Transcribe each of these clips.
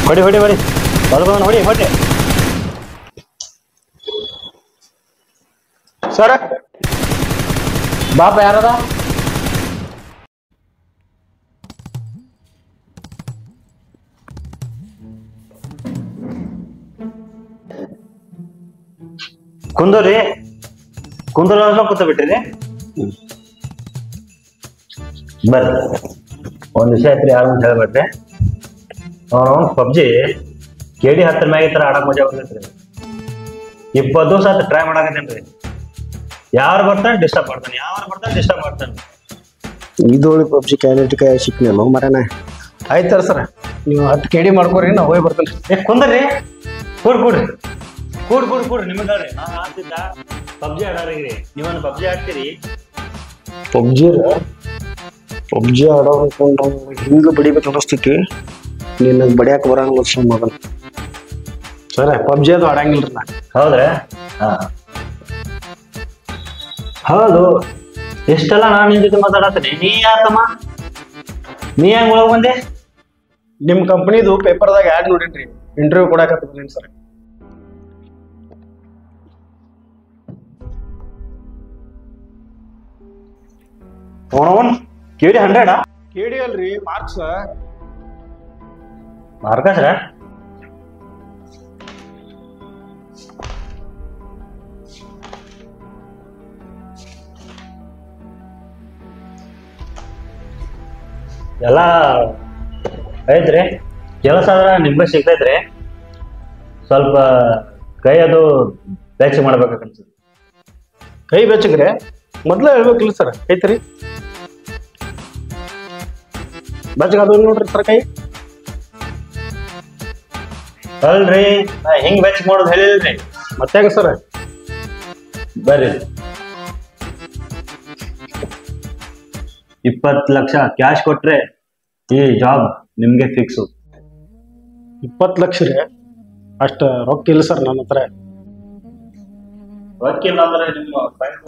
ಹೊಡಿ ಹೊಡಿ ಹೊಡಿ ಬಲ್ಬನ್ ಹೊಡಿ ಹೊಡಿ ಸರ್ ಬಾಪ ಯಾರದ ಕುಂದೂರಿ ಕುಂದೂರ ಕೂತ ಬಿಟ್ಟಿರಿ ಬರ್ರಿ ಒಂದ್ ವಿಷಯ ಐತ್ರಿ ಯಾರು ಅಂತ ಹೇಳ್ಬೇಡ್ರಿ ಅವನು ಪಬ್ಜಿ ಕೆಡಿ ಹತ್ತರ ಮ್ಯಾಗ ಈ ತರ ಆಡಕ್ ಮಜಾ ಬರ್ತೈತ್ರಿ ಇಪ್ಪತ್ತು ದಿವಸ ಆತ ಟ್ರೈ ಮಾಡಾಕತ್ತೇನ್ರಿ ಯಾರು ಬರ್ತಾನೆ ಡಿಸ್ಟರ್ಬ್ ಮಾಡ್ತಾನೆ ಯಾರು ಬರ್ತಾನೆ ಡಿಸ್ಟರ್ಬ್ ಮಾಡ್ತಾನೆ ಇದೊಳಿ ಪಬ್ಜಿ ಕ್ಯಾಂಡಿಡೇಟ್ ಕೈ ಸಿಕ್ನೇನು ಮರನ ಆಯ್ತಾರ ಸರ್ ನೀವು ಹತ್ತು ಕೆಡಿ ಮಾಡ್ಕೋರಿ ನಾ ಹೋಗಿ ಬರ್ತೇನೆ ಏ ಕುಂದ್ರಿ ಕೂಡ್ ಕೂಡ್ರಿ ಕೂಡ್ ಕೂಡ್ ಕೂಡ್ರಿ ನಿಮಗಲ್ರಿ ನಾ ಆಡ್ತಿದ್ದ ಪಬ್ಜಿ ಆಡಾರಿಗ್ರಿ ನೀವೊಂದು ಪಬ್ಜಿ ಆಡ್ತೀರಿ ಪಬ್ಜಿ ಪಬ್ಜಿ ಆಡೋ ಹಿಂಗ ಬಡಿಬೇಕು ಅನಿಸ್ತೈತಿ ನೀನ್ ನಂಗೆ ಬಡಿಯಾಕ ಬರಂಗಿಲ್ಲ ಸುಮ್ಮ ಮಗನ್ ಸರ ಪಬ್ಜಿ ಅದು ಆಡಂಗಿಲ್ರಿ ನಾ ಹೌದ್ರಾ ಹಾ ಹೌದು ಎಷ್ಟೆಲ್ಲ ನಾನು ನಿನ್ ಜೊತೆ ಮಾತಾಡತ್ತೀನಿ ನೀ ಯಾಕಮ್ಮ ನೀ ಹೆಂಗ್ ಒಳಗ್ ಬಂದೆ ನಿಮ್ ಕಂಪ್ನಿದು ಪೇಪರ್ದಾಗ ಆಡ್ ನೋಡಿನ್ರಿ ಇಂಟರ್ವ್ಯೂ ಕೊಡಾಕತ್ತ ಬಂದೀನಿ ಸರ್ ಅವನವನ್ ಕೇಳಿ ಹಂಡ್ರೆಡ್ ಕೆಡಿ ಅಲ್ರಿ ಮಾರ್ಕ್ಸ್ ಮಾರ್ಕಸ್ರ ಎಲ್ಲ ಐತ್ರಿ ಕೆಲಸ ಆದ್ರ ನಿಮ್ಗೆ ಸಿಗ್ತೈತ್ರಿ ಸ್ವಲ್ಪ ಕೈ ಅದು ಬೆಚ್ಚ ಮಾಡ್ಬೇಕಂತ ಕೈ ಬೆಚ್ಚಗ್ರೆ ಮೊದ್ಲ ಹೇಳ್ಬೇಕಿಲ್ಲ ಸರ್ ಐತ್ರಿ ಬೆಚ್ಚಗ ಅದು ನೋಡ್ರಿ ಸರ್ ಕೈ ಅಲ್ರಿ ನಾ ಹಿಂಗ್ ಬೆಚ್ಚ ಮಾಡೋದು ಹೇಳಿಲ್ರಿ ಮತ್ತೆ ಹೆಂಗ ಸರ್ ಬರ್ರಿ ಇಪ್ಪತ್ತು ಲಕ್ಷ ಕ್ಯಾಶ್ ಕೊಟ್ರೆ ಈ ಜಾಬ್ ನಿಮ್ಗೆ ಫಿಕ್ಸು ಇಪ್ಪತ್ತು ಲಕ್ಷ ರೀ ಅಷ್ಟ ರೊಕ್ಕ ಇಲ್ಲ ಸರ್ ನನ್ನ ಹತ್ರ ವಕೀಲ ಅಂದ್ರೆ ನಿಮ್ಮ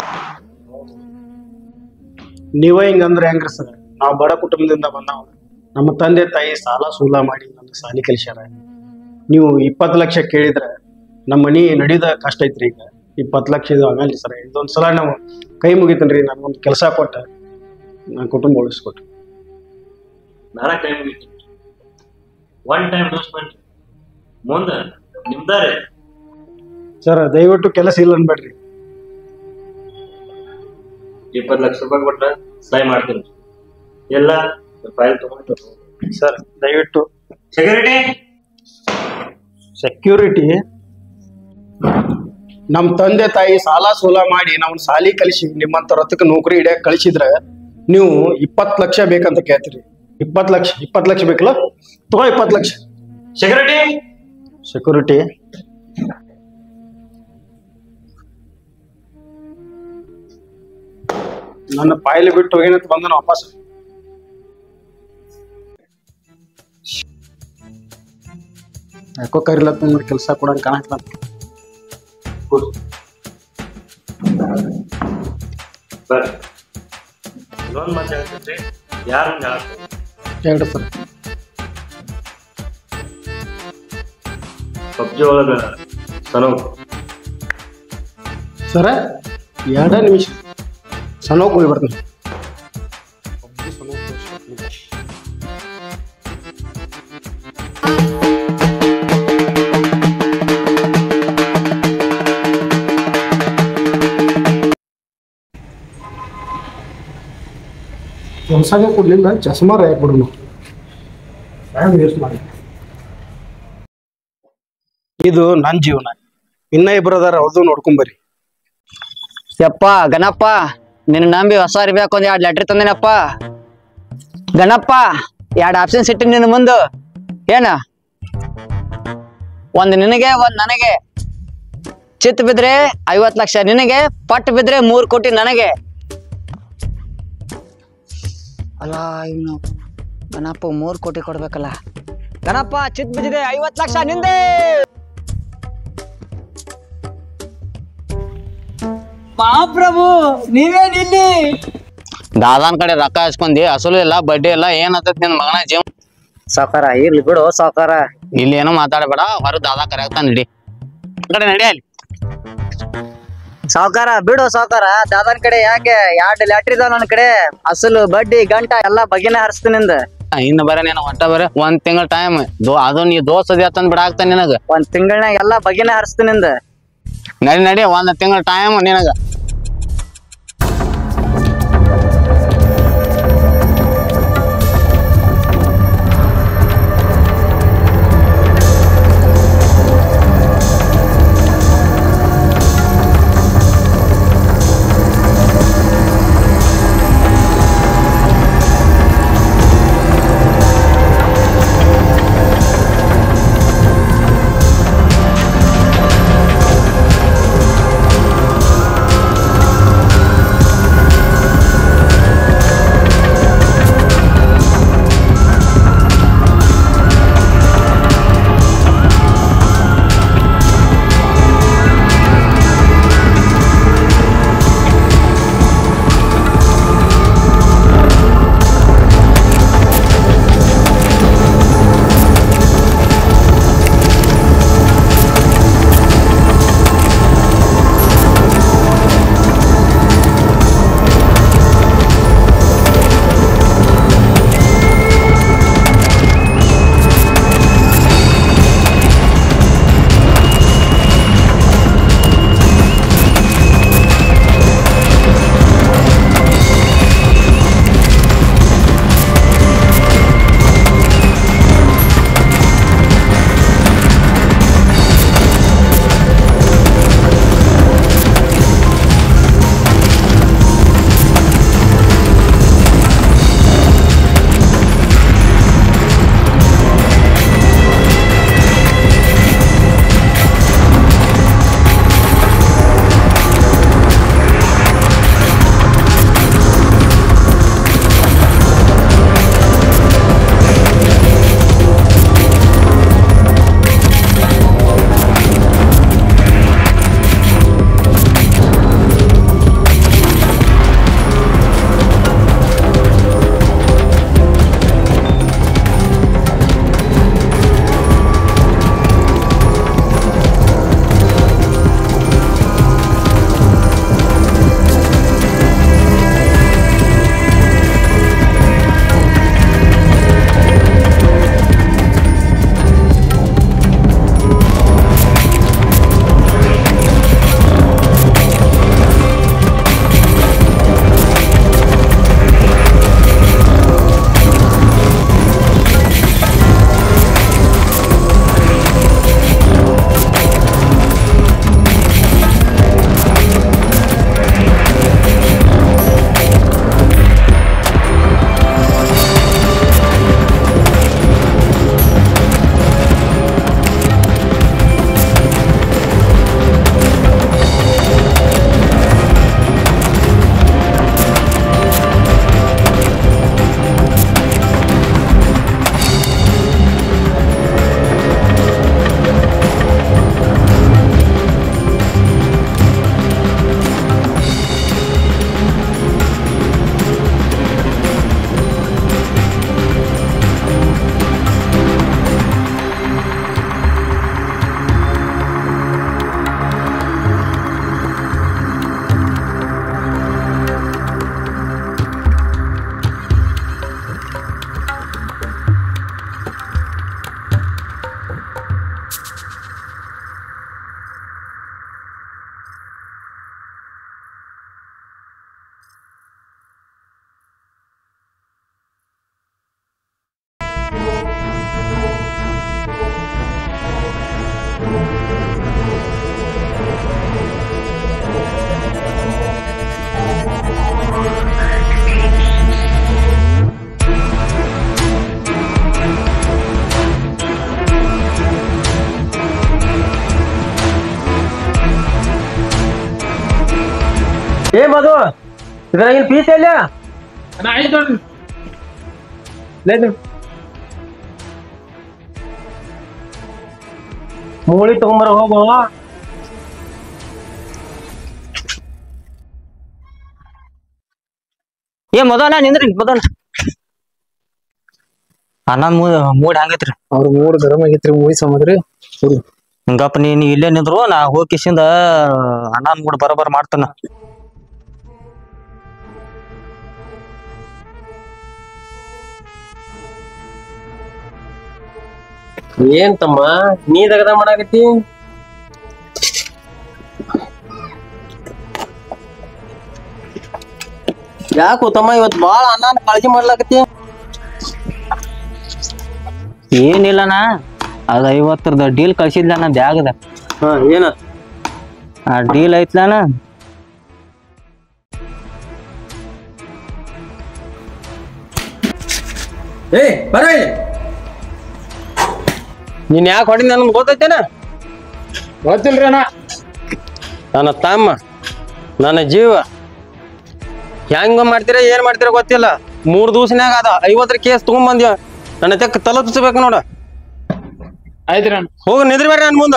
ನೀವ ಹಿಂಗಂದ್ರೆ ಹೆಂಗ್ರಿ ಸರ್ ನಾವು ಬಡ ಕುಟುಂಬದಿಂದ ಬಂದವ ನಮ್ಮ ತಂದೆ ತಾಯಿ ಸಾಲ ಸೂಲ ಮಾಡಿ ನನ್ನ ಸಾಲಿ ಕಲಿಸ್ಯಾರ ನೀವು ಇಪ್ಪತ್ತು ಲಕ್ಷ ಕೇಳಿದ್ರೆ ನಮ್ಮ ಮನಿ ನಡೀದ ಕಷ್ಟ ಐತ್ರಿ ಈಗ ಇಪ್ಪತ್ತು ಲಕ್ಷ ಇದು ಆಗಲ್ರಿ ಸರ್ ಇದೊಂದು ಸಲ ನಾವು ಕೈ ಮುಗಿತೇನ್ರಿ ನನಗೊಂದು ಕೆಲಸ ಕೊಟ್ಟ ನನ್ನ ಕುಟುಂಬ ಉಳಿಸ್ಕೊಟ್ರಿ ನಾನ ಕೈ ಮುಗಿತೀನಿ ಒನ್ ಟೈಮ್ ಇನ್ವೆಸ್ಟ್ಮೆಂಟ್ ಮುಂದೆ ನಿಮ್ದಾರೆ ಸರ್ ದಯವಿಟ್ಟು ಕೆಲಸ ಇಲ್ಲ ಅನ್ಬೇಡ್ರಿ ಇಪ್ಪತ್ತು ಲಕ್ಷ ರೂಪಾಯಿ ಕೊಟ್ರೆ ಸಹಾಯ ಮಾಡ್ತೀನಿ ಎಲ್ಲ ಫೈಲ್ ತಗೊಂಡು ಸರ್ ದಯವಿಟ್ಟು ಸೆಕ್ಯೂರಿಟಿ ಸೆಕ್ಯೂರಿಟಿ ನಮ್ಮ ತಂದೆ ತಾಯಿ ಸಾಲ ಸೂಲ ಮಾಡಿ ನಾವು ಸಾಲಿ ಕಲಿಸಿ ನಿಮ್ಮಂತ ರೊತ್ತಕ್ಕೆ ನೌಕರಿ ಹಿಡಿಯಕ್ ಕಳಿಸಿದ್ರೆ ನೀವು ಇಪ್ಪತ್ತು ಲಕ್ಷ ಬೇಕಂತ ಕೇಳ್ತೀರಿ ಇಪ್ಪತ್ತು ಲಕ್ಷ ಇಪ್ಪತ್ತು ಲಕ್ಷ ಬೇಕಲ್ಲ ತಗೋ ಇಪ್ಪತ್ತು ಲಕ್ಷ ಸೆಕ್ಯೂರಿಟಿ ಸೆಕ್ಯೂರಿಟಿ ನನ್ನ ಪಾಯಿಲೆ ಬಿಟ್ಟು ಹೋಗೇನಂತ ಬಂದನ ವಾಪಸ್ ಯಾಕೋ ಕರಿಲತ್ತ ನೋಡಿ ಕೆಲಸ ಕೊಡಂಗ್ ಕಾಣಕ್ಲ ಬರ್ರಿ ಇನ್ನೊಂದು ಮಾತು ಹೇಳ್ತೀನಿ ಯಾರು ಹೇಳ್ತೀನಿ ಹೇಳ್ರಿ ಸರ್ ಪಬ್ಜಿ ಒಳಗ ಸನೋ ಸರ ಎರಡ ನಿಮಿಷ ಸಣ್ಣಕ್ಕೆ ಹೋಗಿ ಬರ್ತೀನಿ ಕೆಲಸನೇ ಕೊಡ್ಲಿಲ್ಲ ಚಸ್ಮಾ ರಾಯಕ್ ಬಿಡು ಟೈಮ್ ವೇಸ್ಟ್ ಮಾಡಿ ಇದು ನನ್ನ ಜೀವನ ಇನ್ನ ಇಬ್ಬರು ಅದಾರ ಅವ್ರದ್ದು ನೋಡ್ಕೊಂಬರ್ರಿ ಯಪ್ಪ ಗಣಪ್ಪ ನಿನ್ನ ನಂಬಿ ಹೊಸ ಇರ್ಬೇಕು ಒಂದ್ ಎರಡ್ ಲೆಟ್ರ್ ತಂದೇನಪ್ಪ ಗಣಪ್ಪ ಎರಡ್ ಆಪ್ಷನ್ ಸಿಟ್ಟಿ ನಿನ್ನ ಮುಂದು ಏನ ಒಂದ್ ನಿನಗೆ ಒಂದ್ ನನಗೆ ಚಿತ್ ಬಿದ್ರೆ ಐವತ್ ಲಕ್ಷ ನಿನಗೆ ಪಟ್ ಬಿದ್ರೆ ಮೂರ್ ಕೋಟಿ ನನಗೆ ಅಲ್ಲ ಇವನು ಗಣಪ್ಪ ಮೂರ್ ಕೋಟಿ ಕೊಡ್ಬೇಕಲ್ಲ ಗಣಪ್ಪ ಚಿತ್ ಬಿದ್ದಿದೆ ಐವತ್ ಲಕ್ಷ ನಿಂದೆ ಮಹಾಪ್ರಭು ನೀವೇನಿಲ್ಲಿ ದಾದಾನ್ ಕಡೆ ರೊಕ್ಕ ಹಚ್ಕೊಂಡಿ ಅಸಲು ಇಲ್ಲ ಬಡ್ಡಿ ಇಲ್ಲ ಏನ್ ಆತತ್ ನಿನ್ ಮಗನ ಜೀವ ಸಾವ್ಕಾರ ಇರ್ಲಿ ಬಿಡು ಸಾವ್ಕಾರ ಇಲ್ಲಿ ಏನೋ ಮಾತಾಡಬೇಡ ಹೊರ ದಾದಾ ಕರೆಯಾಗ್ತಾನ ನಡಿ ಆ ಕಡೆ ನಡಿ ಅಲ್ಲಿ ಸಾವ್ಕಾರ ಬಿಡು ಸಾವ್ಕಾರ ದಾದನ್ ಕಡೆ ಯಾಕೆ ಎರಡು ಲ್ಯಾಟ್ರಿ ಇದಾವ ನನ್ನ ಕಡೆ ಅಸಲು ಬಡ್ಡಿ ಗಂಟ ಎಲ್ಲಾ ಬಗೆನ ಹರಿಸ್ತೀನಿಂದ ಇನ್ನು ಬರ ನೀನು ಒಟ್ಟ ಬರ ಒಂದ್ ತಿಂಗಳ ಟೈಮ್ ದೋ ಅದು ನೀ ದೋಸ್ ಅದಿ ಅಂತಂದ್ ಬಿಡಾಕ್ತ ನಿನಗ ಒಂದ್ ತಿಂಗಳನ್ಯಾಗ ಎಲ್ಲಾ ಬಗೆನ ಹರಿಸ್ತೀನಿಂದ ನಡಿ ನಡಿ ಒಂದ್ ತಿಂಗಳ ಟೈಮ್ ನಿನಗ ಏ ಮಧು ಇದ್ರಾಗಿನ ಪೀಸ್ ಎಲ್ಲ లేదు ಮೂಳಿ ತಗೊಂಬರ ಹೋಗು ಏ ಮೊದಲ ನಿಂದ್ರಿ ಮೊದಲ ಅಣ್ಣ ಮೂಡ್ ಹಂಗೈತ್ರಿ ಅವ್ರ ಮೂಡ್ ಗರಂ ಆಗೈತ್ರಿ ಮೂವಿ ಸಮದ್ರಿ ಹಂಗಪ್ಪ ನೀ ನೀವ್ ಇಲ್ಲೇ ನಿಂದ್ರು ನಾ ಹೋಗಿಸಿಂದ ಅಣ್ಣನ್ ಮೂಡ್ ಬರೋಬರ್ ಮಾಡ್ತಾನ ಏನ್ ತಮ್ಮ ನೀ ದಗದ ಮಾಡಾಕತ್ತಿ ಯಾಕೋ ತಮ್ಮ ಇವತ್ ಬಾಳ ಅನ್ನ ಕಾಳಜಿ ಮಾಡ್ಲಾಕತ್ತಿ ಏನಿಲ್ಲಣ್ಣ ಅದ ಐವತ್ತರದ ಡೀಲ್ ಕಳ್ಸಿದ್ಲಣ್ಣ ಬ್ಯಾಗದ ಹಾ ಏನ ಆ ಡೀಲ್ ಐತ್ಲಣ್ಣ ಏ ಬರ ನೀನ್ ಯಾಕೆ ಹೊಡಿ ನನ್ಗೆ ಗೊತ್ತೈತೇನ ಗೊತ್ತಿಲ್ರಿ ಅಣ್ಣ ನನ್ನ ತಮ್ಮ ನನ್ನ ಜೀವ ಹೆಂಗ ಮಾಡ್ತೀರ ಏನ್ ಮಾಡ್ತೀರ ಗೊತ್ತಿಲ್ಲ ಮೂರ್ ದಿವಸನ್ಯಾಗ ಅದ ಐವತ್ತರ ಕೇಸ್ ತಗೊಂಬಂದ್ಯ ನನ್ನ ತೆಕ್ಕ ತಲೆ ತುಚ್ಚಬೇಕು ನೋಡ ಆಯ್ತ್ರಿ ಅಣ್ಣ ಹೋಗಿ ನಿದ್ರಿ ಬರ್ರಿ ನನ್ ಮುಂದ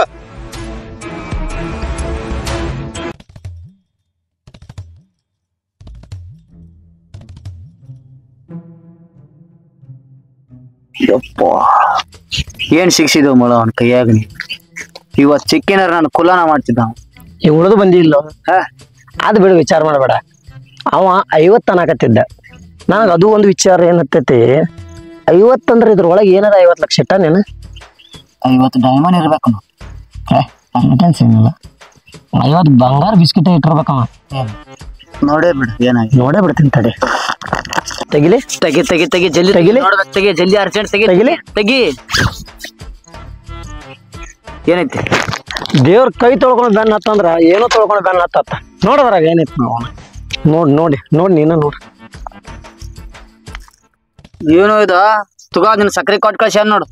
ಏನ್ ಶಿಕ್ಷಿದವು ಮಳ ಅವನ ಕೈಯಾಗ ನೀ ಇವತ್ ಚಿಕ್ಕಿನಾರ ನಾನು ಕುಲಾನ ಮಾಡ್ತಿದ್ದ ಅವ. ಈ ಉಳಿದು ಬಂದಿಲ್ಲ ಅದು ಬಿಡು ವಿಚಾರ ಮಾಡಬೇಡ ಅವ ಐವತ್ತು ಅನ್ನಕತ್ತಿದ್ದ ನನಗೆ ಅದು ಒಂದು ವಿಚಾರ ಏನತ್ತೈತಿ ಐವತ್ತಂದ್ರೆ ಇದ್ರೊಳಗೆ ಏನದ ಐವತ್ತು ಲಕ್ಷ ಇಟ್ಟ ನೀನು ಐವತ್ತು ಡೈಮಂಡ್ ಇರ್ಬೇಕು ನಾವು. ಏನಿಲ್ಲ ಐವತ್ತು ಬಂಗಾರ ಬಿಸ್ಕಿಟ್ ಇಟ್ಟಿರ್ಬೇಕವ ನೋಡೇ ಬಿಡು ಏನಾಗಿ ನೋಡೇ ಬಿಡ್ತೀನಿ ತಡಿ ತೆಗಿಲಿ ತೆಗಿ ತೆಗಿ ತೆಗಿ ಜಲ್ದಿ ತೆಗಿಲಿ? ನೋಡ್ಬೇಕು ತೆಗಿ ಜಲ್ದಿ ಅರ್ಜೆಂಟ್ ತೆಗಿ ತೆಗಿಲಿ? ತೆಗಿ ಏನೈತಿ ದೇವ್ರ ಕೈ ತೊಳ್ಕೊಂಡು ಬೆನ್ನ ಹತ್ತಂದ್ರ ಏನೋ ತೊಳ್ಕೊಂಡು ಬೆನ್ನ ಹತ್ತತ್ತ ನೋಡದ್ರಾಗ ಏನೈತಿ ನಾವು ನೋಡಿ ನೋಡಿ ನೋಡಿ ನೀನು ನೋಡಿ ಏನು ಇದು ತುಗಾ ನಿನ್ ಸಕ್ರೆ ಕೊಟ್ಟು ಕಳ್ಸ್ಯಾನ ನೋಡು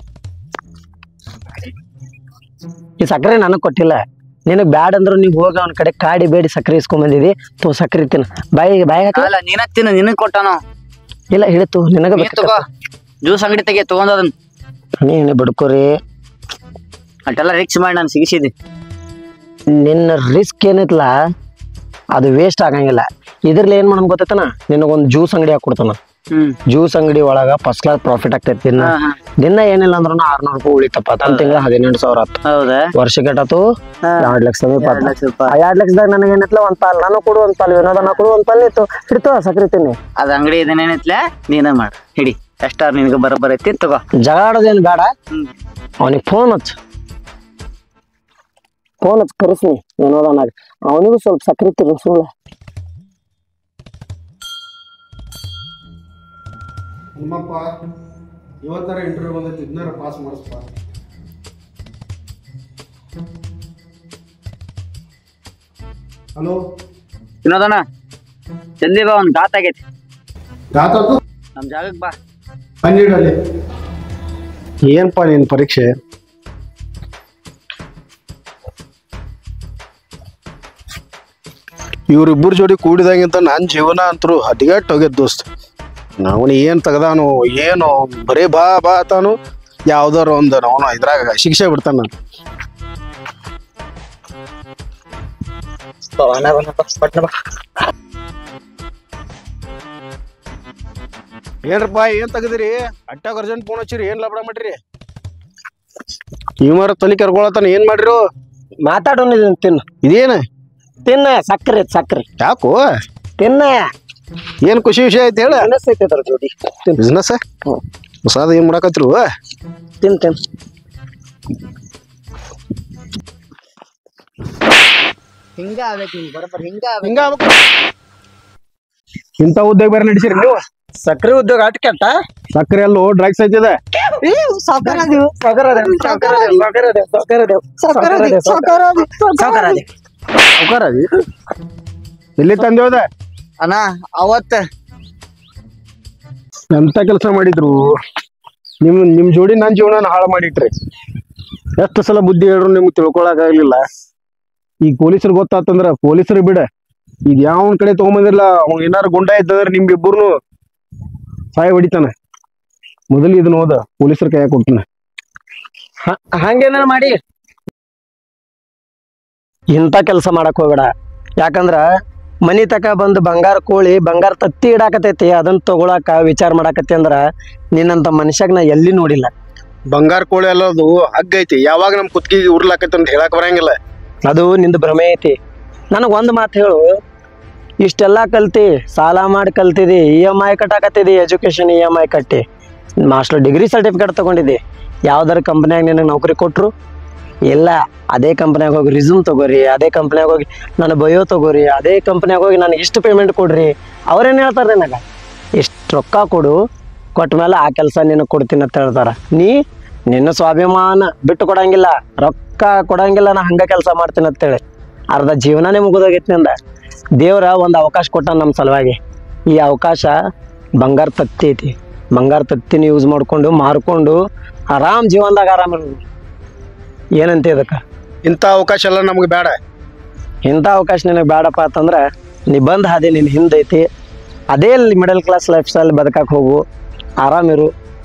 ಈ ಸಕ್ಕರೆ ನನಗೆ ಕೊಟ್ಟಿಲ್ಲ ನಿನಗೆ ಬ್ಯಾಡ್ ಅಂದ್ರು ನೀವು ಹೋಗಿ ಅವನ ಕಡೆ ಕಾಡಿ ಬೇಡಿ ಸಕ್ಕರೆ ಇಸ್ಕೊಂಡ್ ಬಂದಿದಿ ತೋ ಸಕ್ಕರೆ ತಿನ್ನ ಬಾಯಿ ಬಾಯಿ ಹಾಕ ಅಲ್ಲ ನೀನ ತಿನ್ನು ನಿನಗ್ ಕೊಟ್ಟಾನು ಇಲ್ಲ ಹಿಡಿತು ನಿನಗ ನೀ ತಗೋ ಜ್ಯೂಸ್ ಅಂಗಡಿ ತೆಗಿ ತಗೊಂಡ್ ಅದನ್ನ ನೀನು ಬಿಡ್ಕೋರಿ ಅಟ್ಟೆಲ್ಲ ರಿಕ್ಸ್ ಮಾಡಿ ನಾನು ಸಿಗಿಸಿದಿ ನಿನ್ನ ರಿಸ್ಕ್ ಏನೈತಲ್ಲ ಅದು ವೇಸ್ಟ್ ಆಗಂಗಿಲ್ಲ ಇದ್ರಲ್ಲಿ ಏನ್ ಮಾಡೋಣ ಗೊತ್ತೈತನ ನಿನಗೊಂದು ಜ್ಯೂಸ್ ಅಂಗಡಿ ಹಾಕೊಡ್ತಾನ ಹ್ಮ್ ಜ್ಯೂಸ್ ಅಂಗಡಿ ಒಳಗ ಫಸ್ಟ್ ಕ್ಲಾಸ್ ಪ್ರಾಫಿಟ್ ಆಗ್ತೈತಿ ದಿನ ಹಾ, ಹಾ. ದಿನ ಏನಿಲ್ಲ ಅಂದ್ರೂ ಆರ್ನೂರು ರೂಪಾಯಿ ಉಳಿತಪ್ಪ ತನ್ನ ತಿಂಗಳ ಹದಿನೆಂಟು ಸಾವಿರ ಆತು ಹೌದಾ ವರ್ಷಕ್ಕೆ ಎಷ್ಟಾತು ಹಾ. ಎರಡ್ ಲಕ್ಷ ಸಮೀಪ ಎರಡ್ ಲಕ್ಷ ಆತು. ರೂಪಾಯಿ. ಆ ಎರಡ್ ಲಕ್ಷದಾಗ ನನಗೆ ಏನೈತ್ಲ ಒಂದ್ ಪಾಲ್ ನಾನು ಕೊಡು ಒಂದ್ ಪಾಲ್ ವಿನೋದನ ಕೊಡು ಒಂದ್ ಪಾಲ್ ಇತ್ತು ಹಿಡಿತು ಸಕ್ರೆ ತಿನ್ನಿ ಅದ ಅಂಗಡಿ ಇದೇನೇನಿತ್ಲೆ ನೀನ ಮಾಡ ಹಿಡಿ ಎಷ್ಟಾರ ನಿನಗೆ ಬರೋಬ್ಬರ ಐತಿ ತಗೋ ಜಗಾಡೋದೇನು ಬೇಡ ಅವನಿಗೆ ಫೋನ್ ಹಚ್ಚ ಫೋನ್ ಹಚ್ಚ ಕರೆಸ್ನಿ ವಿನೋದನಾಗ ಅವನಿಗೂ ಸ್ವಲ್ಪ ಸಕ್ರೆ ತಿರ್ಸುಲ್ಲ ನಿಮ್ಮಪ್ಪ ಇವತ್ತರ ಇಂಟರ್ವ್ಯೂ ಬಂದೈತಿ ಇದನ್ನಾರ ಪಾಸ್ ಮಾಡಿಸ್ಪ ಹಲೋ ವಿನೋದನ ಜಲ್ದಿ ಬಾ ಒಂದ್ ಗಾತ್ ಆಗೈತಿ ದಾತದು ನಮ್ ಜಾಗಕ್ ಬಾ ಹನ್ನೆರಡಲ್ಲಿ ಏನಪ್ಪ ನಿನ್ ಪರೀಕ್ಷೆ ಇವ್ರಿಬ್ಬರ ಜೋಡಿ ಕೂಡಿದಾಗಿಂತ ನನ್ನ ಜೀವನ ಅಂತರೂ ಹದಿಗೆಟ್ಟು ಹೋಗ್ಯದ ದೋಸ್ತ್ ನಾವನು ಏನ್ ತೆಗ್ದಾನು ಏನು ಬರೀ ಬಾ ಬಾ ತಾನು ಯಾವ್ದಾರ ಒಂದು ಅವನು ಇದ್ರಾಗ ಶಿಕ್ಷೆ ಬಿಡ್ತಾನ ನಾನು ಏನ್ರಪ್ಪ ಏನ್ ತೆಗದಿರಿ ಅಟ್ಟಾಗ ಅರ್ಜೆಂಟ್ ಫೋನ್ ಹಚ್ಚಿರಿ ಏನ್ ಲಬಡ ಮಾಡ್ರಿ ಇವ್ಮಾರ ತಲೆ ಕರ್ಕೊಳತಾನ ಏನ್ ಮಾಡ್ರಿ ಮಾತಾಡೋಣ ತಿನ್ನು ಇದೇನ ತಿನ್ನ ಸಕ್ರೆ ಸಕ್ರೆ ಯಾಕೋ ತಿನ್ನ ಏನ್ ಖುಷಿ ವಿಷಯ ಐತಿ ಹೇಳ ಅನಸ್ತೈತೆ ಅದ್ರ ಜೋಡಿ ತಿನ್ ಬಿಸ್ನೆಸ್ ಹೊಸಾದ ಏನ್ ಮಾಡಕತ್ರು ತಿನ್ ತಿನ್ ಹಿಂಗ ಆಗ್ಬೇಕು ಹಿಂಗ್ ಬರೋಬ್ಬರ ಹಿಂಗ ಹಿಂಗ ಇಂಥ ಉದ್ಯೋಗ ಬೇರೆ ನಡೆಸಿರಿ ನೀವು ಸಕ್ರೆ ಉದ್ಯೋಗ ಅಟ್ ಕೆಟ್ಟ ಸಕ್ಕರೆ ಅಲ್ಲೋ ಡ್ರಗ್ಸ್ ಐತಿದೆ ಎಲ್ಲಿ ತಂದೇವ್ದ ಅಣ್ಣ ಅವತ್ತ ಎಂತ ಕೆಲಸ ಮಾಡಿದ್ರು ನಿಮ್ ನಿಮ್ ಜೋಡಿ ನನ್ ಜೀವನ ಹಾಳು ಮಾಡಿಟ್ರಿ ಎಷ್ಟು ಸಲ ಬುದ್ಧಿ ಹೇಳ್ರು ನಿಮ್ಗೆ ತಿಳ್ಕೊಳಕ್ ಆಗ್ಲಿಲ್ಲ ಈಗ ಪೊಲೀಸರು ಗೊತ್ತಾತಂದ್ರ ಪೊಲೀಸರು ಬಿಡ ಈಗ ಯಾವ ಕಡೆ ತಗೊಂಬಂದಿಲ್ಲ ಅವ್ನ್ ಏನಾರು ಗುಂಡ ಇದ್ದಂದ್ರೆ ನಿಮ್ಗಿಬ್ಬರ್ನು ಸಾಯ ಹೊಡಿತಾನ ಮೊದಲು ಇದನ್ನ ಹೋದ ಪೊಲೀಸರ ಕೈಯಾಗ ಕೊಡ್ತಾನ ಹಂಗೇನ ಮಾಡಿ ಇಂಥ ಕೆಲಸ ಮಾಡಕ್ ಹೋಗ್ಬೇಡ ಯಾಕಂದ್ರ ಮನಿ ತಕ ಬಂದು ಬಂಗಾರ ಕೋಳಿ ಬಂಗಾರ ತತ್ತಿ ಇಡಾಕತೈತಿ ಅದನ್ನ ತಗೊಳಕ ವಿಚಾರ ಮಾಡಾಕತ್ತಿ ಅಂದ್ರ ನಿನ್ನಂತ ಮನುಷ್ಯಾಗ ನಾ ಎಲ್ಲಿ ನೋಡಿಲ್ಲ ಬಂಗಾರ ಕೋಳಿ ಅಲ್ಲದು ಹಗ್ಗ ಐತಿ ಯಾವಾಗ ನಮ್ ಕುತ್ತಿಗೆ ಉರ್ಲಾಕೈತಿ ಅಂತ ಹೇಳಕ್ ಬರಂಗಿಲ್ಲ ಅದು ನಿಂದು ಭ್ರಮೆ ಐತಿ ನನಗೆ ಒಂದು ಮಾತು ಹೇಳು ಇಷ್ಟೆಲ್ಲ ಕಲ್ತಿ ಸಾಲ ಮಾಡಿ ಕಲ್ತಿದಿ ಇ ಎಮ್ ಐ ಕಟ್ಟಾಕತ್ತಿದಿ ಎಜುಕೇಷನ್ ಇ ಎಮ್ ಐ ಕಟ್ಟಿ ಮಾಸ್ಟರ್ ಡಿಗ್ರಿ ಸರ್ಟಿಫಿಕೇಟ್ ತಗೊಂಡಿದ್ದಿ ಯಾವ್ದಾರ ಕಂಪ್ನ್ಯಾಗ ನಿನಗೆ ನೌಕರಿ ಕೊಟ್ಟರು ಇಲ್ಲ ಅದೇ ಕಂಪ್ನ್ಯಾಗ ಹೋಗಿ ರಿಸ್ಯೂಮ್ ತಗೋರಿ ಅದೇ ಕಂಪ್ನ್ಯಾಗ ಹೋಗಿ ನನ್ನ ಬಯೋ ತಗೋರಿ ಅದೇ ಕಂಪ್ನ್ಯಾಗ ಹೋಗಿ ನನಗೆ ಇಷ್ಟು ಪೇಮೆಂಟ್ ಕೊಡ್ರಿ ಅವ್ರೇನು ಹೇಳ್ತಾರೆ ನಿನಗೆ ಇಷ್ಟು ರೊಕ್ಕ ಕೊಡು ಕೊಟ್ಟ ಮೇಲೆ ಆ ಕೆಲಸ ನಿನಗೆ ಕೊಡ್ತೀನಿ ಅಂತ ಹೇಳ್ತಾರ ನೀ ನಿನ್ನ ಸ್ವಾಭಿಮಾನ ಬಿಟ್ಟು ಕೊಡಂಗಿಲ್ಲ ರೊಕ್ಕ ಕೊಡಂಗಿಲ್ಲ ನಾ ಹಂಗ ಕೆಲಸ ಮಾಡ್ತೀನಿ ಅಂತೇಳಿ ಅರ್ಧ ಜೀವನನೇ ಮುಗಿದೋಗೈತಿ ನಿಂದ ದೇವ್ರ ಒಂದು ಅವಕಾಶ ಕೊಟ್ಟ ನಮ್ಮ ಸಲುವಾಗಿ ಈ ಅವಕಾಶ ಬಂಗಾರ ತತ್ತಿ ಐತಿ ಬಂಗಾರ ತತ್ತಿನ ಯೂಸ್ ಮಾಡ್ಕೊಂಡು ಮಾರ್ಕೊಂಡು ಆರಾಮ್ ಜೀವನದಾಗ ಆರಾಮ ಏನಂತ ಇದಕ್ಕೆ ಇಂಥ ಅವಕಾಶ ಎಲ್ಲ ನಮ್ಗೆ ಬೇಡ ಇಂಥ ಅವಕಾಶ ನಿನಗೆ ಬೇಡಪ್ಪ ಅಂತಂದ್ರೆ ನೀ ಬಂದ್ ಹಾದಿ ನಿನ್ನ ಹಿಂದೈತಿ ಅದೇ ಮಿಡಲ್ ಕ್ಲಾಸ್ ಲೈಫ್ ಸ್ಟೈಲ್ ಬದುಕಕ್ಕೆ ಹೋಗು ಆರಾಮಿರು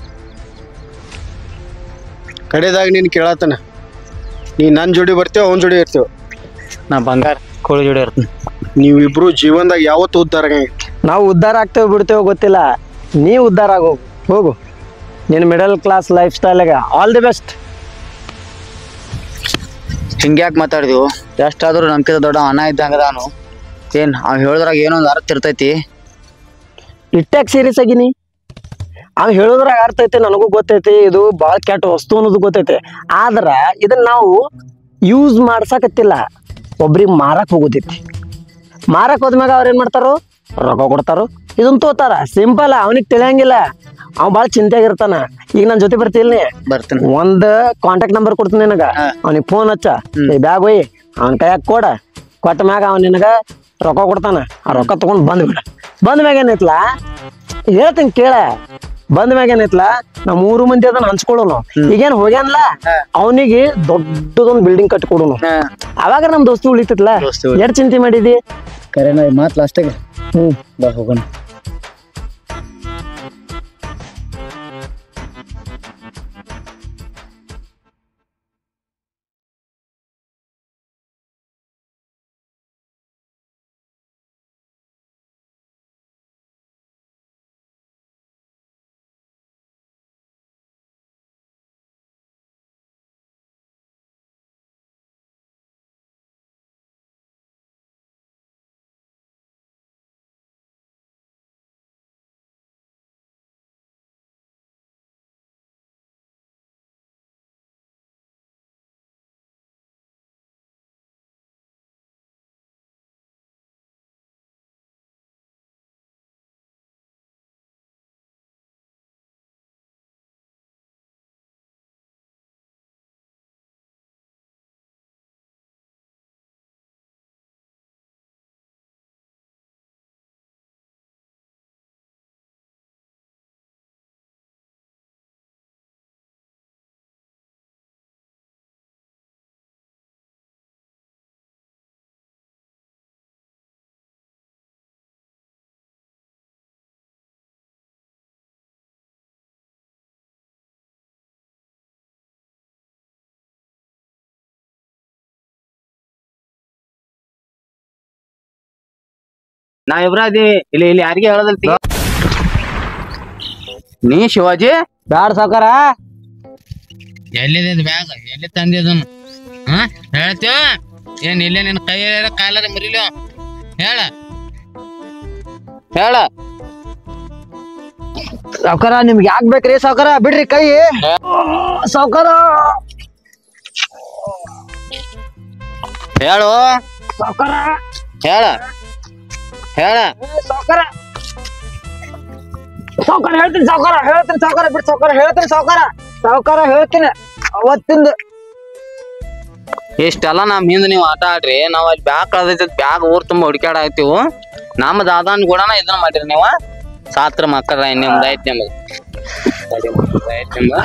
ಕಡೆದಾಗ ನೀನು ಕೇಳತ್ತನ ನೀ ನನ್ನ ಜೋಡಿ ಬರ್ತೀವ ಅವನ ಜೋಡಿ ಇರ್ತೀವ ನಾ ಬಂಗಾರ ಕೋಳಿ ಜೋಡಿ ಇರ್ತೀನಿ ನೀವಿಬ್ರು ಜೀವನದಾಗ ಯಾವತ್ತೂ ಉದ್ಧಾರ ಆಗಂಗಿಲ್ಲ. ನಾವು ಉದ್ಧಾರ ಆಗ್ತೇವೆ ಬಿಡ್ತೇವೆ ಗೊತ್ತಿಲ್ಲ ನೀ ಉದ್ಧಾರ ಆಗೋಗು ಹೋಗು ನಿನ್ನ ಮಿಡಲ್ ಕ್ಲಾಸ್ ಲೈಫ್ ಸ್ಟೈಲ್ಗೆ ಆಲ್ ದಿ ಬೆಸ್ಟ್ ಹಿಂಗ್ಯಾಕ್ ಮಾತಾಡಿದ್ವು ಎಷ್ಟಾದ್ರೂ ನಮ್ಕಿಂತ ದೊಡ್ಡ ಅಣ್ಣ ಇದ್ದಂಗ ನಾನು ಏನ್ ಅವ್ ಹೇಳಿದ್ರಾಗ ಏನೋ ಒಂದು ಅರ್ಥ ಇರ್ತೈತಿ ಇಟ್ಟಾಗ ಸೀರಿಯಸ್ ಆಗಿನಿ ಅವ್ ಹೇಳೋದ್ರಾಗ ಅರ್ಥ ಐತಿ ನನಗೂ ಗೊತ್ತೈತಿ ಇದು ಭಾಳ ಕೆಟ್ಟ ವಸ್ತು ಅನ್ನೋದು ಗೊತ್ತೈತಿ ಆದ್ರ ಇದನ್ನ ನಾವು ಯೂಸ್ ಮಾಡ್ಸಕತ್ತಿಲ್ಲ ಒಬ್ರಿಗೆ ಮಾರಕ್ ಹೋಗೋದೈತಿ ಮಾರಕ್ ಹೋದ್ಮ್ಯಾಗ ಅವ್ರು ಏನ್ ಮಾಡ್ತಾರೋ ರೊಕ್ಕ ಕೊಡ್ತಾರೋ ಇದನ್ನ ತೋತಾರ ಸಿಂಪಲ್ ಅವನಿಗೆ ತಿಳಿಯಂಗಿಲ್ಲ ಅವ್ ಭಾಳ ಚಿಂತೆಯಾಗಿರ್ತಾನ ಈಗ ನನ್ನ ಜೊತೆ ಬರ್ತಿಲ್ಲ ನೀ ಬರ್ತೀನಿ ಒಂದ್ ಕಾಂಟ್ಯಾಕ್ಟ್ ನಂಬರ್ ಕೊಡ್ತೀನಿ ನಿನಗ ಅವನಿಗೆ ಫೋನ್ ಹಚ್ಚ ಈ ಬ್ಯಾಗ್ ಒಯ್ಯಿ ಅವನ ಕೈಯಾಗ ಕೊಡ ಕೊಟ್ಟ ಮ್ಯಾಗ ಅವ್ನ ನಿನಗ ರೊಕ್ಕ ಕೊಡ್ತಾನ ಆ ರೊಕ್ಕ ತಗೊಂಡ್ ಬಂದ್ ಬಿಡ ಬಂದ ಮ್ಯಾಗ ಏನೈತ್ಲ ಹೇಳ್ತೀನಿ ಕೇಳ ಬಂದ ಮ್ಯಾಗ ಏನೈತ್ಲ ನಾವ್ ಮೂರು ಮಂದಿ ಅದನ್ನ ಹಂಚ್ಕೊಳ್ಳೋನು ಈಗೇನ್ ಹೋಗ್ಯಾನ್ಲ ಅವನಿಗೆ ದೊಡ್ಡದೊಂದ್ ಬಿಲ್ಡಿಂಗ್ ಕಟ್ಕೊಡೋನು ಅವಾಗ ನಮ್ ದೋಸ್ತಿ ಉಳಿತೈತ್ಲ ದೋಸ್ತಿ ಎಷ್ಟ್ ಚಿಂತೆ ಮಾಡಿದಿ ಕರೆನ ಮಾತ್ ಲಾಸ್ಟಿಗೆ ಹ್ಮ್ ಬಾ ಹೋಗೋಣ ನಾ ಇಬ್ರಾದಿ ಇಲ್ಲಿ ಇಲ್ಲಿ ಯಾರಿಗೆ ಹೇಳದಲ್ತಿ ನೀ ಶಿವಾಜಿ ಬ್ಯಾಡ ಸಾವ್ಕಾರ ಎಲ್ಲಿದೆ ಬ್ಯಾಗ್ ಎಲ್ಲಿ ತಂದಿದನು ಹಾ ಹೇಳ್ತೀವ ಏನ್ ಇಲ್ಲೇ ನಿನ್ ಕೈ ಕಾಲರ ಮರಿಲ ಹೇಳ ಹೇಳ ಸಾವ್ಕಾರ ನಿಮ್ಗೆ ಯಾಕ್ ಬೇಕ್ರಿ ಸಾವ್ಕಾರ ಬಿಡ್ರಿ ಕೈ ಸಾವ್ಕಾರ ಹೇಳು ಸಾವ್ಕಾರ ಹೇಳ ಹೇಳ ಸಾವ್ಕಾರ ಸಾವ್ಕಾರ ಹೇಳ್ತೀನಿ ಸಾವ್ಕಾರ ಹೇಳ್ತೀನಿ ಸಾವ್ಕಾರ ಬಿಟ್ಟು ಸಾವ್ಕಾರ ಹೇಳ್ತೀನಿ ಸಾವ್ಕಾರ ಸಾವ್ಕಾರ ಹೇಳ್ತೀನಿ ಅವತ್ತಿಂದ ಇಷ್ಟೆಲ್ಲ ನಮ್ ಹಿಂದ್ ನೀವು ಆಟ ಆಡ್ರಿ ನಾವ್ ಅಲ್ಲಿ ಬ್ಯಾಗ್ ಕಳ್ದೈತಿ ಬ್ಯಾಗ್ ಊರ್ ತುಂಬಾ ಹುಡುಕ್ಯಾಡ ಆಯ್ತಿವು ನಮ್ಮ ದಾದಾನ್ ಕೂಡನ ಇದನ್ನ ಮಾಡಿರಿ ನೀವ ಸಾತ್ರ ಮಕ್ಕಳ ನಿಮ್ದು ಐತಿ ನಿಮ್ದು ಐತಿ ನಿಮ್ದು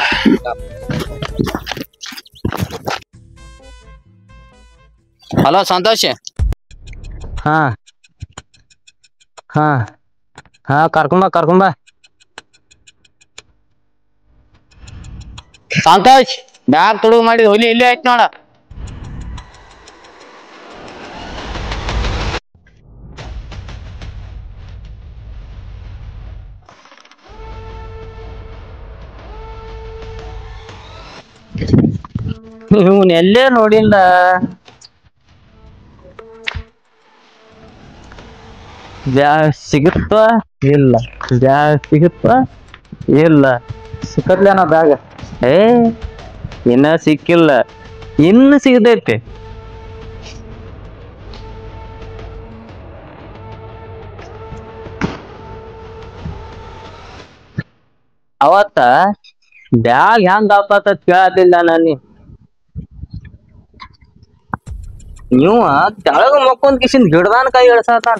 ಹಲೋ ಸಂತೋಷ್ ಹಾ ಹಾ ಹಾ ಕರ್ಕೊಂಬ ಕರ್ಕೊಂಬ ಸಂತೋಷ್ ಬ್ಯಾಗ್ ತುಡುಗು ಮಾಡಿದ್ ಹುಲಿ ಇಲ್ಲೇ ಐತಿ ನೋಡ ಇವನ್ ಎಲ್ಲೇ ನೋಡಿಲ್ಲ ಬ್ಯಾ ಸಿಗುತ್ತ ಇಲ್ಲ ಬ್ಯಾ ಸಿಗುತ್ತ ಇಲ್ಲ ಸಿಕ್ಕತ್ಲೇನ ಬ್ಯಾಗ ಏ ಇನ್ನ ಸಿಕ್ಕಿಲ್ಲ ಇನ್ನು ಸಿಗದೈತಿ ಅವತ್ತ ಬ್ಯಾಗ್ ಹೆಂಗ್ ಆಪಾತ ಕೇಳತಿಲ್ಲ ನಾನು ನೀವು ತೆಳಗ ಮಕ್ಕೊಂದ್ ಕಿಸಿಂದ ಗಿಡದಾನ ಕೈ ಎಳ್ಸಾತಾನ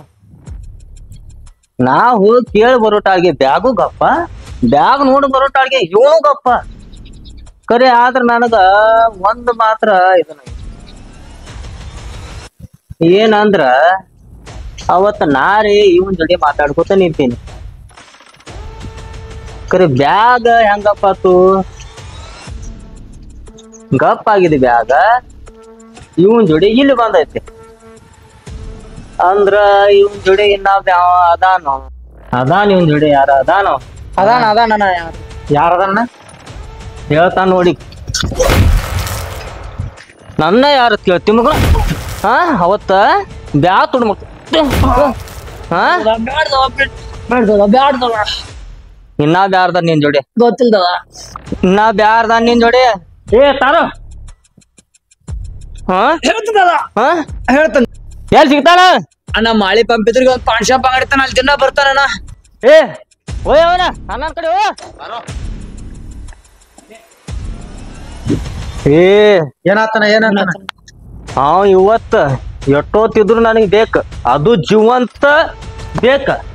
ನಾ ಹೋಗಿ ಕೇಳಿ ಬರೋಟಾಗಿ ಬ್ಯಾಗು ಗಪ್ಪ ಬ್ಯಾಗ್ ನೋಡಿ ಬರೋಟಾಗಿ ಇವನು ಗಪ್ಪ ಕರೆ ಆದ್ರ ನನಗ ಒಂದ್ ಮಾತ್ರ ಇದನ್ನ ಏನಂದ್ರ ಅವತ್ತ ನಾರೇ ಇವನ್ ಜೊತೆ ಮಾತಾಡ್ಕೊತ ನಿಂತೀನಿ ಕರೆ ಬ್ಯಾಗ್ ಹೆಂಗಪ್ಪ ಆತು ಗಪ್ ಆಗಿದೆ ಬ್ಯಾಗ ಇವನ್ ಜೋಡಿ ಇಲ್ಲಿ ಬಂದೈತಿ ಅಂದ್ರ ಇವನ್ ಜೋಡಿ ಇನ್ನಾವ್ ಯಾವ ಅದಾನು ಅದಾನ ಇವನ್ ಜೋಡಿ ಯಾರ ಅದಾನು ಅದಾನ ಅದಾನ ಯಾರದನ್ನ ಹೇಳ್ತಾನ ನೋಡಿ ನನ್ನ ಯಾರ ಕೇಳ್ತಿ ಮಗ ಹಾ ಅವತ್ತ ಬ್ಯಾ ತುಡ್ ಮಕ್ ಹಾ ಬ್ಯಾಡ್ದವ ಬ್ಯಾಡ್ದವ ಬ್ಯಾಡ್ದವ ಇನ್ನ ಬ್ಯಾರ್ದ ನಿನ್ ಜೋಡಿ ಗೊತ್ತಿಲ್ದವ ಇನ್ನ ಬ್ಯಾರ್ದ ನಿನ್ ಜೋಡಿ ಏ ತಾರು ಹಾ ಹೇಳ್ತದಲ್ಲ ಹಾ ಹೇಳ್ತಾನ ಎಲ್ ಸಿಗ್ತಾನ ಅಣ್ಣ ಮಾಳಿ ಪಂಪ್ ಇದ್ರಿಗೆ ಒಂದ್ ಪಾನ್ ಶಾಪ್ ಅಂಗಡಿತಾನ ಅಲ್ಲಿ ದಿನ ಬರ್ತಾನಣ್ಣ ಏ ಓಯ್ ಅವನ ಅಣ್ಣನ ಕಡೆ ಓ ಏ ಏನಾತನ ಏನಾತನ ಅವ ಇವತ್ತ ಎಷ್ಟೊತ್ತಿದ್ರು ನನಗೆ ಬೇಕ ಅದು ಜೀವಂತ ಬೇಕ